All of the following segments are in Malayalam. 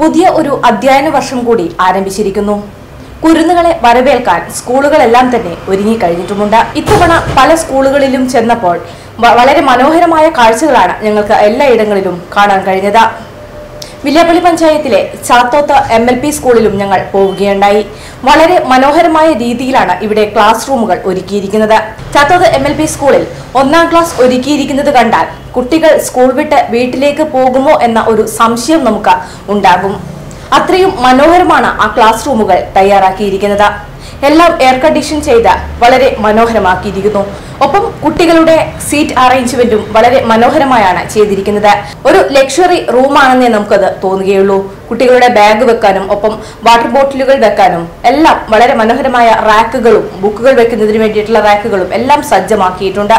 പുതിയ ഒരു അധ്യയന വർഷം കൂടി ആരംഭിച്ചിരിക്കുന്നു കുരുന്നുകളെ വരവേൽക്കാൻ സ്കൂളുകളെല്ലാം തന്നെ ഒരുങ്ങിക്കഴിഞ്ഞിട്ടുമുണ്ട് ഇത്തവണ പല സ്കൂളുകളിലും ചെന്നപ്പോൾ വ- വളരെ മനോഹരമായ കാഴ്ചകളാണ് ഞങ്ങൾക്ക് എല്ലായിടങ്ങളിലും കാണാൻ കഴിഞ്ഞത് വില്യാപ്പള്ളി പഞ്ചായത്തിലെ ചാത്തോത്ത് എം എൽ പി സ്കൂളിലും ഞങ്ങൾ പോവുകയുണ്ടായി വളരെ മനോഹരമായ രീതിയിലാണ് ഇവിടെ ക്ലാസ് റൂമുകൾ ഒരുക്കിയിരിക്കുന്നത് ചാത്തോത്ത് എം എൽ പി സ്കൂളിൽ ഒന്നാം ക്ലാസ് ഒരുക്കിയിരിക്കുന്നത് കണ്ടാൽ കുട്ടികൾ സ്കൂൾ വിട്ട് വീട്ടിലേക്ക് പോകുമോ എന്ന ഒരു സംശയം നമുക്ക് ഉണ്ടാകും അത്രയും മനോഹരമാണ് ആ ക്ലാസ് റൂമുകൾ തയ്യാറാക്കിയിരിക്കുന്നത് എല്ലാം എയർ കണ്ടീഷൻ ചെയ്ത് വളരെ മനോഹരമാക്കിയിരിക്കുന്നു ഒപ്പം കുട്ടികളുടെ സീറ്റ് അറേഞ്ച്മെന്റും വളരെ മനോഹരമായാണ് ചെയ്തിരിക്കുന്നത് ഒരു ലക്ഷറി റൂമാണെന്നേ നമുക്കത് തോന്നുകയുള്ളൂ കുട്ടികളുടെ ബാഗ് വെക്കാനും ഒപ്പം വാട്ടർ ബോട്ടിലുകൾ വെക്കാനും എല്ലാം വളരെ മനോഹരമായ റാക്കുകളും ബുക്കുകൾ വെക്കുന്നതിന് വേണ്ടിയിട്ടുള്ള റാക്കുകളും എല്ലാം സജ്ജമാക്കിയിട്ടുണ്ട്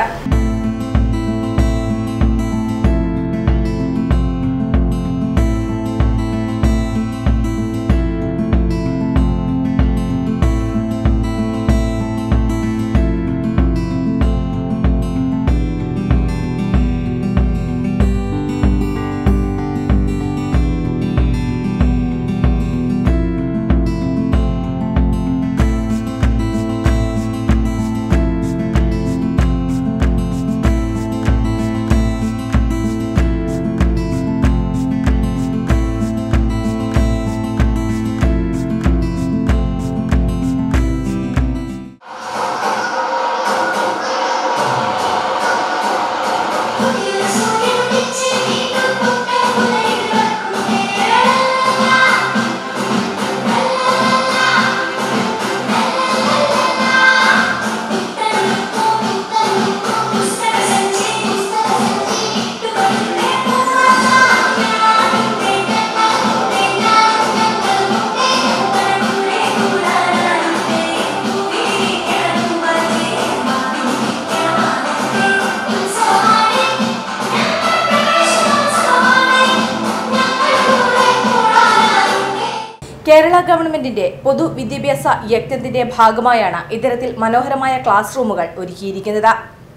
കേരള ഗവൺമെന്റിന്റെ പൊതുവിദ്യാഭ്യാസ യജ്ഞത്തിന്റെ ഭാഗമായാണ് ഇത്തരത്തിൽ മനോഹരമായ ക്ലാസ് റൂമുകൾ ഒരുക്കിയിരിക്കുന്നത്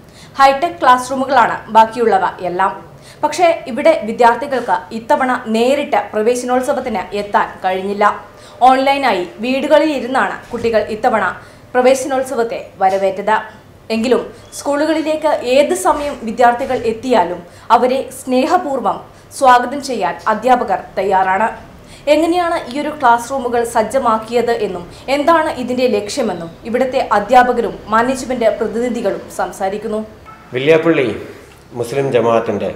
ഹൈടെക് ക്ലാസ് റൂമുകളാണ് ബാക്കിയുള്ളവ എല്ലാം പക്ഷേ ഇവിടെ വിദ്യാർത്ഥികൾക്ക് ഇത്തവണ നേരിട്ട് പ്രവേശനോത്സവത്തിന് എത്താൻ കഴിഞ്ഞില്ല ഓൺലൈനായി വീടുകളിൽ ഇരുന്നാണ് കുട്ടികൾ ഇത്തവണ പ്രവേശനോത്സവത്തെ വരവേറ്റത് എങ്കിലും സ്കൂളുകളിലേക്ക് ഏത് സമയം വിദ്യാർത്ഥികൾ എത്തിയാലും അവരെ സ്നേഹപൂർവ്വം സ്വാഗതം ചെയ്യാൻ അധ്യാപകർ തയ്യാറാണ് എങ്ങനെയാണ് ഈ ഒരു ക്ലാസ് റൂമുകൾ സജ്ജമാക്കിയത് എന്നും എന്താണ് ഇതിന്റെ ലക്ഷ്യമെന്നും ഇവിടുത്തെ അധ്യാപകരും മാനേജ്മെന്റ് പ്രതിനിധികളും സംസാരിക്കുന്നു വില്യാപ്പള്ളി മുസ്ലിം ജമാഅത്തിൻ്റെ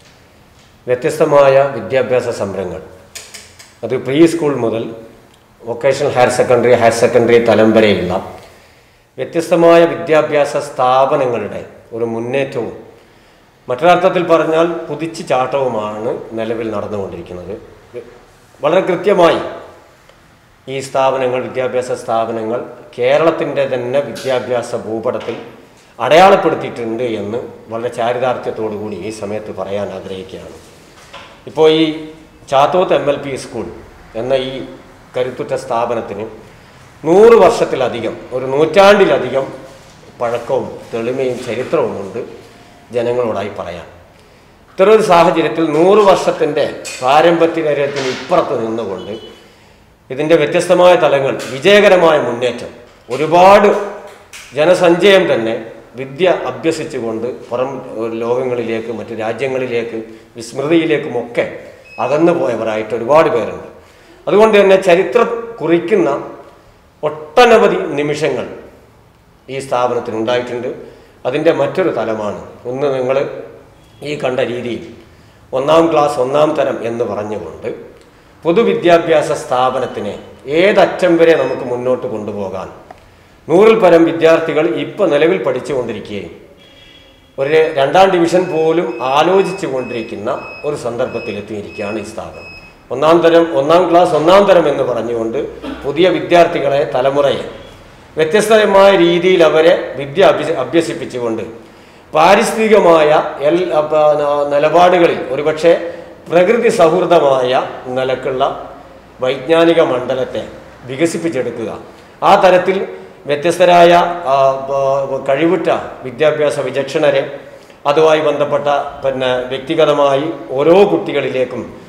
വ്യത്യസ്തമായ വിദ്യാഭ്യാസ സംരംഭങ്ങൾ അത് പ്രീ സ്കൂൾ മുതൽ vocational higher secondary higher secondary തലം വരെയുള്ള വ്യത്യസ്തമായ വിദ്യാഭ്യാസ സ്ഥാപനങ്ങളുടെ ഒരു മുന്നേറ്റവും മറ്റൊരർത്ഥത്തിൽ പറഞ്ഞാൽ കുതിച്ചു ചാട്ടവുമാണ് നിലവിൽ നടന്നുകൊണ്ടിരിക്കുന്നത് വളരെ കൃത്യമായി ഈ സ്ഥാപനങ്ങൾ വിദ്യാഭ്യാസ സ്ഥാപനങ്ങൾ കേരളത്തിൻ്റെ തന്നെ വിദ്യാഭ്യാസ ഭൂപടത്തിൽ അടയാളപ്പെടുത്തിയിട്ടുണ്ട് എന്ന് വളരെ ചാരിതാർത്ഥ്യത്തോടു കൂടി ഈ സമയത്ത് പറയാൻ ആഗ്രഹിക്കുകയാണ് ഇപ്പോൾ ഈ Chathoth M L P school എന്ന ഈ കരുത്തുറ്റ സ്ഥാപനത്തിന് നൂറ് വർഷത്തിലധികം ഒരു നൂറ്റാണ്ടിലധികം പഴക്കവും തെളിമയും ചരിത്രവും ഉണ്ട് ജനങ്ങളോടായി പറയാൻ ഇത്തരൊരു സാഹചര്യത്തിൽ നൂറ് വർഷത്തിൻ്റെ പാരമ്പര്യത്തിന് ഇപ്പുറത്ത് നിന്നുകൊണ്ട് ഇതിൻ്റെ വ്യത്യസ്തമായ തലങ്ങൾ വിജയകരമായ മുന്നേറ്റം ഒരുപാട് ജനസഞ്ചയം തന്നെ വിദ്യ അഭ്യസിച്ചുകൊണ്ട് പുറം ലോകങ്ങളിലേക്ക് മറ്റു രാജ്യങ്ങളിലേക്ക് വിസ്മൃതിയിലേക്കുമൊക്കെ അകന്നു പോയവരായിട്ട് ഒരുപാട് പേരുണ്ട് അതുകൊണ്ട് തന്നെ ചരിത്രം കുറിക്കുന്ന ഒട്ടനവധി നിമിഷങ്ങൾ ഈ സ്ഥാപനത്തിന് ഉണ്ടായിട്ടുണ്ട് അതിൻ്റെ മറ്റൊരു തലമാണ് ഒന്ന് നിങ്ങൾ ഈ കണ്ട രീതിയിൽ ഒന്നാം ക്ലാസ് ഒന്നാം തരം എന്ന് പറഞ്ഞുകൊണ്ട് പൊതുവിദ്യാഭ്യാസ സ്ഥാപനത്തിനെ ഏതറ്റം വരെ നമുക്ക് മുന്നോട്ട് കൊണ്ടുപോകാൻ നൂറിൽ പരം വിദ്യാർത്ഥികൾ ഇപ്പോൾ നിലവിൽ പഠിച്ചുകൊണ്ടിരിക്കുകയും ഒരു രണ്ടാം ഡിവിഷൻ പോലും ആലോചിച്ചു കൊണ്ടിരിക്കുന്ന ഒരു സന്ദർഭത്തിലെത്തിയിരിക്കുകയാണ് ഈ സ്ഥാപനം ഒന്നാം തരം ഒന്നാം ക്ലാസ് ഒന്നാം തരം എന്ന് പറഞ്ഞുകൊണ്ട് പുതിയ വിദ്യാർത്ഥികളെ തലമുറയെ വ്യത്യസ്തമായ രീതിയിൽ അവരെ വിദ്യ അഭ്യസി അഭ്യസിപ്പിച്ചുകൊണ്ട് പാരിസ്ഥിതികമായ എൽ അപ്പ, ന- നിലപാടുകളിൽ ഒരുപക്ഷെ പ്രകൃതി സൗഹൃദമായ നിലക്കുള്ള വൈജ്ഞാനിക മണ്ഡലത്തെ വികസിപ്പിച്ചെടുക്കുക ആ തരത്തിൽ വ്യത്യസ്തരായ ആ, ബ- കഴിവുറ്റ വിദ്യാഭ്യാസ വിചക്ഷണരെ അതുമായി ബന്ധപ്പെട്ട പിന്നെ വ്യക്തിഗതമായി ഓരോ കുട്ടികളിലേക്കും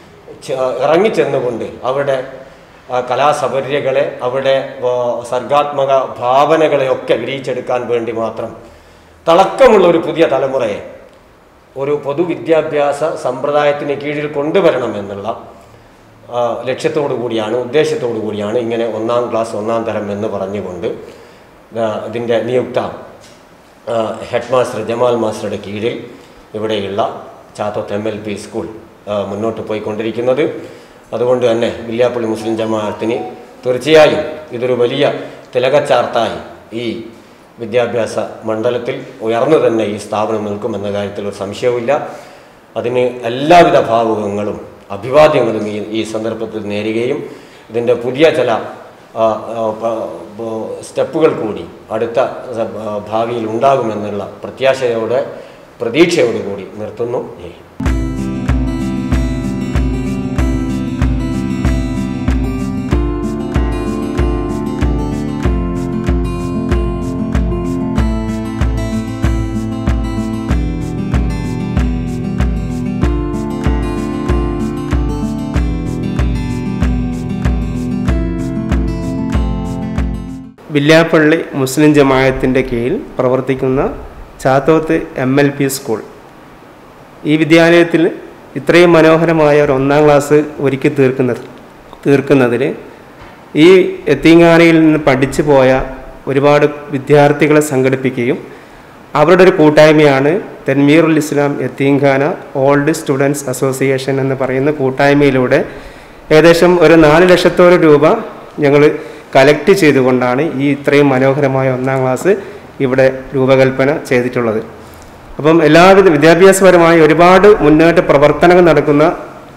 ചെ- ഇറങ്ങിച്ചെന്നുകൊണ്ട് അവിടെ ആ, കലാസപര്യകളെ അവിടെ ആ, സർഗാത്മക ഭാവനകളെയൊക്കെ വിരിയിച്ചെടുക്കാൻ വേണ്ടി മാത്രം തിളക്കമുള്ള ഒരു പുതിയ തലമുറയെ ഒരു പൊതുവിദ്യാഭ്യാസ സമ്പ്രദായത്തിന് കീഴിൽ കൊണ്ടുവരണമെന്നുള്ള ആ, ലക്ഷ്യത്തോടു കൂടിയാണ് ഉദ്ദേശത്തോടു കൂടിയാണ് ഇങ്ങനെ ഒന്നാം ക്ലാസ് ഒന്നാം തരം എന്ന് പറഞ്ഞുകൊണ്ട് ആ, ഇതിൻ്റെ നിയുക്ത ആ, ഹെഡ് മാസ്റ്റർ ജമാൽ മാസ്റ്ററുടെ കീഴിൽ ഇവിടെയുള്ള Chathoth M L P school ആ, മുന്നോട്ട് പോയിക്കൊണ്ടിരിക്കുന്നത് അതുകൊണ്ട് തന്നെ വില്യാപ്പള്ളി മുസ്ലിം ജമാഅത്തിന് തീർച്ചയായും ഇതൊരു വലിയ തിലകച്ചാർത്തായി ഈ വിദ്യാഭ്യാസ മണ്ഡലത്തിൽ ഉയർന്നു തന്നെ ഈ സ്ഥാപനം നിൽക്കുമെന്ന കാര്യത്തിൽ ഒരു സംശയവുമില്ല അതിന് എല്ലാവിധ ഭാവുകങ്ങളും അഭിവാദ്യങ്ങളും ഈ ഈ സന്ദർഭത്തിൽ നേരുകയും ഇതിൻ്റെ പുതിയ ചില ആ, ആ, പ- ബ- സ്റ്റെപ്പുകൾ കൂടി അടുത്ത സ- ആ, ഭാവിയിൽ ഉണ്ടാകുമെന്നുള്ള പ്രത്യാശയോടെ പ്രതീക്ഷയോടുകൂടി നിർത്തുന്നു ജയ് ഹിന്ദ്. വില്യാപ്പള്ളി മുസ്ലിം ജമായത്തിൻ്റെ കീഴിൽ പ്രവർത്തിക്കുന്ന Chathoth M L P school ഈ വിദ്യാലയത്തിൽ ഇത്രയും മനോഹരമായ ഒരു ഒന്നാം ക്ലാസ് ഒരുക്കി തീർക്കുന്നത് തീർക്കുന്നതിൽ ഈ എത്തിങ്ങാനയിൽ നിന്ന് പഠിച്ചു പോയ ഒരുപാട് വിദ്യാർത്ഥികളെ സംഘടിപ്പിക്കുകയും അവരുടെ ഒരു കൂട്ടായ്മയാണ് Thanmeerul Islam Yatheemkhana old students association എന്ന് പറയുന്ന കൂട്ടായ്മയിലൂടെ ഏകദേശം ഒരു നാല് ലക്ഷത്തോളം രൂപ ഞങ്ങൾ കലക്ട് ചെയ്തുകൊണ്ടാണ് ഈ ഇത്രയും മനോഹരമായ ഒന്നാം ക്ലാസ് ഇവിടെ രൂപകൽപ്പന ചെയ്തിട്ടുള്ളത് അപ്പം എല്ലാവിധ വിദ്യാഭ്യാസപരമായി ഒരുപാട് മുന്നേറ്റ പ്രവർത്തനങ്ങൾ നടക്കുന്ന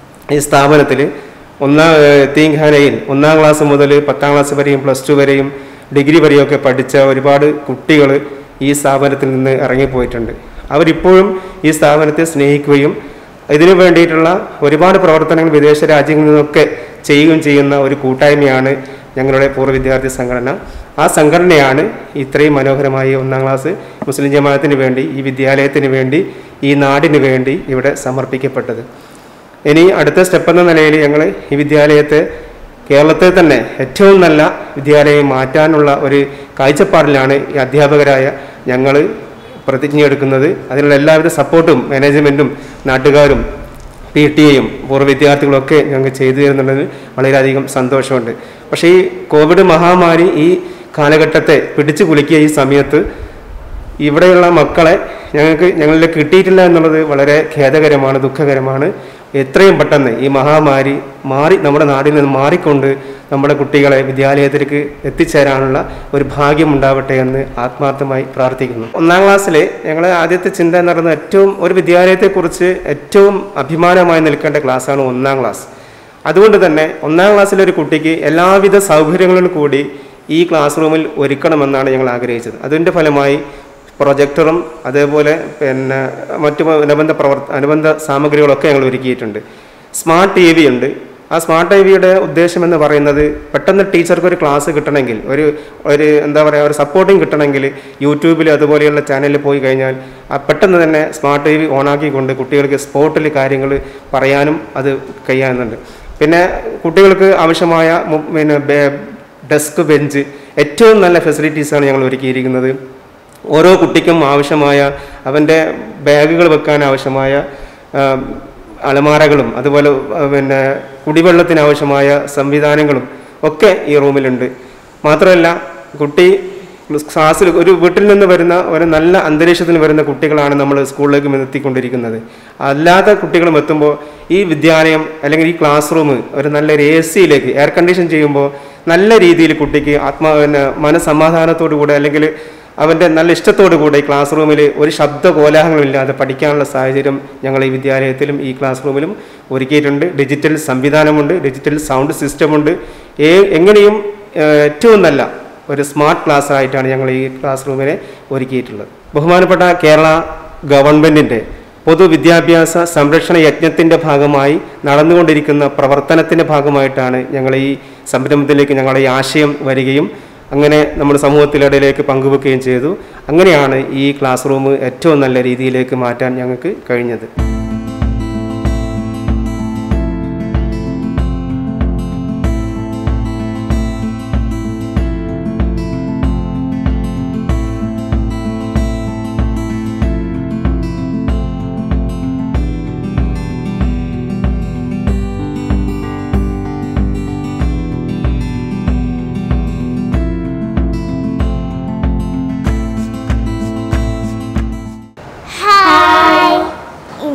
ഈ സ്ഥാപനത്തിൽ ഒന്നാം തീങ്ഖാനയിൽ ഒന്നാം ക്ലാസ് മുതൽ പത്താം ക്ലാസ് വരെയും പ്ലസ് ടു വരെയും ഡിഗ്രി വരെയൊക്കെ പഠിച്ച ഒരുപാട് കുട്ടികൾ ഈ സ്ഥാപനത്തിൽ നിന്ന് ഇറങ്ങിപ്പോയിട്ടുണ്ട് അവരിപ്പോഴും ഈ സ്ഥാപനത്തെ സ്നേഹിക്കുകയും ഇതിനു വേണ്ടിയിട്ടുള്ള ഒരുപാട് പ്രവർത്തനങ്ങൾ വിദേശ രാജ്യങ്ങളിൽ നിന്നൊക്കെ ചെയ്യുകയും ചെയ്യുന്ന ഒരു കൂട്ടായ്മയാണ് ഞങ്ങളുടെ പൂർവ്വ വിദ്യാർത്ഥി സംഘടന ആ സംഘടനയാണ് ഇത്രയും മനോഹരമായി ഒന്നാം ക്ലാസ് മുസ്ലിം ജമാഅത്തിന് വേണ്ടി ഈ വിദ്യാലയത്തിന് വേണ്ടി ഈ നാടിന് വേണ്ടി ഇവിടെ സമർപ്പിക്കപ്പെട്ടത് ഇനി അടുത്ത സ്റ്റെപ്പ് എന്ന നിലയിൽ ഞങ്ങൾ ഈ വിദ്യാലയത്തെ കേരളത്തെ തന്നെ ഏറ്റവും നല്ല വിദ്യാലയം മാറ്റാനുള്ള ഒരു കാഴ്ചപ്പാടിലാണ് ഈ അധ്യാപകരായ ഞങ്ങൾ പ്രതിജ്ഞയെടുക്കുന്നത് അതിനുള്ള എല്ലാവിധ സപ്പോർട്ടും മാനേജ്മെൻറ്റും നാട്ടുകാരും പി ടി എയും പൂർവ്വ വിദ്യാർത്ഥികളൊക്കെ ഞങ്ങൾക്ക് ചെയ്തു തരുന്നുള്ളതിൽ വളരെയധികം സന്തോഷമുണ്ട് പക്ഷേ ഈ കോവിഡ് മഹാമാരി ഈ കാലഘട്ടത്തെ പിടിച്ചു കുലുക്കിയ ഈ സമയത്ത് ഇവിടെയുള്ള മക്കളെ ഞങ്ങൾക്ക് ഞങ്ങളിൽ കിട്ടിയിട്ടില്ല എന്നുള്ളത് വളരെ ഖേദകരമാണ് ദുഃഖകരമാണ് എത്രയും പെട്ടെന്ന് ഈ മഹാമാരി മാറി നമ്മുടെ നാടിൽ നിന്ന് മാറിക്കൊണ്ട് നമ്മുടെ കുട്ടികളെ വിദ്യാലയത്തിലേക്ക് എത്തിച്ചേരാനുള്ള ഒരു ഭാഗ്യം ഉണ്ടാവട്ടെ എന്ന് ആത്മാർത്ഥമായി പ്രാർത്ഥിക്കുന്നു ഒന്നാം ക്ലാസ്സിൽ ഞങ്ങളെ ആദ്യത്തെ ചിന്ത എന്ന് പറയുന്നത് ഏറ്റവും ഒരു വിദ്യാലയത്തെക്കുറിച്ച് ഏറ്റവും അഭിമാനമായി നിൽക്കേണ്ട ക്ലാസ്സാണ് ഒന്നാം ക്ലാസ് അതുകൊണ്ട് തന്നെ ഒന്നാം ക്ലാസ്സിലെ ഒരു കുട്ടിക്ക് എല്ലാവിധ സൗകര്യങ്ങളും കൂടി ഈ ക്ലാസ് റൂമിൽ ഒരുക്കണമെന്നാണ് ഞങ്ങൾ ആഗ്രഹിച്ചത് അതിൻ്റെ ഫലമായി പ്രൊജക്ടറും അതേപോലെ പിന്നെ മറ്റു അനുബന്ധ പ്രവർ അനുബന്ധ സാമഗ്രികളൊക്കെ ഞങ്ങൾ ഒരുക്കിയിട്ടുണ്ട് സ്മാർട്ട് ടി വി ഉണ്ട് ആ സ്മാർട്ട് ടി വിയുടെ ഉദ്ദേശം എന്ന് പറയുന്നത് പെട്ടെന്ന് ടീച്ചർക്ക് ഒരു ക്ലാസ് കിട്ടണമെങ്കിൽ ഒരു ഒരു എന്താ പറയുക ഒരു സപ്പോർട്ടിങ് കിട്ടണമെങ്കിൽ യൂട്യൂബിൽ അതുപോലെയുള്ള ചാനലിൽ പോയി കഴിഞ്ഞാൽ ആ പെട്ടെന്ന് തന്നെ സ്മാർട്ട് ടി വി ഓണാക്കിക്കൊണ്ട് കുട്ടികൾക്ക് സ്പോട്ടിൽ കാര്യങ്ങൾ പറയാനും അത് കഴിയാനുണ്ട് പിന്നെ കുട്ടികൾക്ക് ആവശ്യമായ മു- പിന്നെ ബെ- ഡെസ്ക് ബെഞ്ച് ഏറ്റവും നല്ല ഫെസിലിറ്റീസാണ് ഞങ്ങൾ ഒരുക്കിയിരിക്കുന്നത് ഓരോ കുട്ടിക്കും ആവശ്യമായ അവൻ്റെ ബാഗുകൾ വെക്കാൻ ആവശ്യമായ ആ, അലമാരകളും അതുപോലെ ആ, പിന്നെ കുടിവെള്ളത്തിന് ആവശ്യമായ സംവിധാനങ്ങളും ഒക്കെ ഈ റൂമിലുണ്ട് മാത്രമല്ല കുട്ടി ക്ലാസ്സിൽ ഒരു വീട്ടിൽ നിന്ന് വരുന്ന ഒരു നല്ല അന്തരീക്ഷത്തിൽ വരുന്ന കുട്ടികളാണ് നമ്മൾ സ്കൂളിലേക്ക് എത്തിക്കൊണ്ടിരിക്കുന്നത് അല്ലാത്ത കുട്ടികളും എത്തുമ്പോൾ ഈ വിദ്യാലയം അല്ലെങ്കിൽ ഈ ക്ലാസ് റൂം ഒരു നല്ലൊരു എ സിയിലേക്ക് എയർ കണ്ടീഷൻ ചെയ്യുമ്പോൾ നല്ല രീതിയിൽ കുട്ടിക്ക് ആത്മാ പിന്നെ മനസമാധാനത്തോടു കൂടെ അല്ലെങ്കിൽ അവൻ്റെ നല്ല ഇഷ്ടത്തോടു കൂടെ ഈ ക്ലാസ് റൂമിൽ ഒരു ശബ്ദ കോലാഹലമില്ലാതെ പഠിക്കാനുള്ള സാഹചര്യം ഞങ്ങൾ ഈ വിദ്യാലയത്തിലും ഈ ക്ലാസ് റൂമിലും ഒരുക്കിയിട്ടുണ്ട് ഡിജിറ്റൽ സംവിധാനമുണ്ട് ഡിജിറ്റൽ സൗണ്ട് സിസ്റ്റമുണ്ട് ഏ എങ്ങനെയും ഏഹ്, ഏറ്റവും നല്ല ഒരു സ്മാർട്ട് ക്ലാസ് ആയിട്ടാണ് ഞങ്ങൾ ഈ ക്ലാസ് റൂമിനെ ഒരുക്കിയിട്ടുള്ളത് ബഹുമാനപ്പെട്ട കേരള ഗവൺമെൻറ്റിൻ്റെ പൊതുവിദ്യാഭ്യാസ സംരക്ഷണ യജ്ഞത്തിൻ്റെ ഭാഗമായി നടന്നുകൊണ്ടിരിക്കുന്ന പ്രവർത്തനത്തിൻ്റെ ഭാഗമായിട്ടാണ് ഞങ്ങൾ ഈ സംരംഭത്തിലേക്ക് ഞങ്ങളുടെ ഈ ആശയം വരികയും അങ്ങനെ നമ്മുടെ സമൂഹത്തിലിടയിലേക്ക് പങ്കുവെക്കുകയും ചെയ്തു അങ്ങനെയാണ് ഈ ക്ലാസ് റൂം ഏറ്റവും നല്ല രീതിയിലേക്ക് മാറ്റാൻ ഞങ്ങൾക്ക് കഴിഞ്ഞത്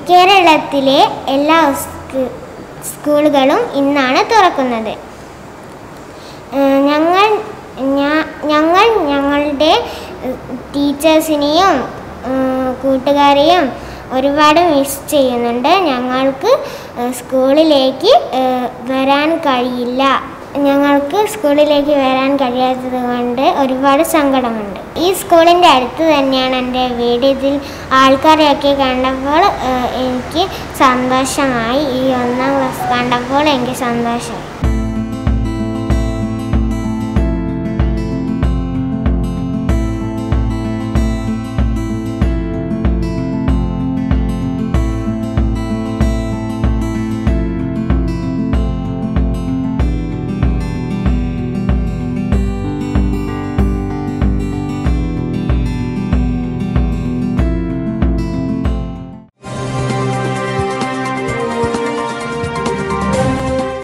കേരളത്തിലെ എല്ലാ സ്കൂ- സ്കൂളുകളും ഇന്നാണ് തുറക്കുന്നത് ഏഹ് ഞങ്ങൾ ഞാ- ഞങ്ങൾ ഞങ്ങളുടെ ഏഹ്, ടീച്ചേഴ്സിനെയും ഏഹ്, കൂട്ടുകാരെയും ഒരുപാട് മിസ് ചെയ്യുന്നുണ്ട് ഞങ്ങൾക്ക് ഏഹ്, സ്കൂളിലേക്ക് ഏഹ്, വരാൻ കഴിയില്ല ഞങ്ങൾക്ക് സ്കൂളിലേക്ക് വരാൻ കഴിയാത്തത് കൊണ്ട് ഒരുപാട് സങ്കടമുണ്ട് ഈ സ്കൂളിൻ്റെ അടുത്ത് തന്നെയാണ് എൻ്റെ വീട് ഇതിൽ ആൾക്കാരെയൊക്കെ കണ്ടപ്പോൾ ഏഹ്, എനിക്ക് സന്തോഷമായി ഈ ഒന്നാം ക്ലാസ് കണ്ടപ്പോൾ എനിക്ക് സന്തോഷമായി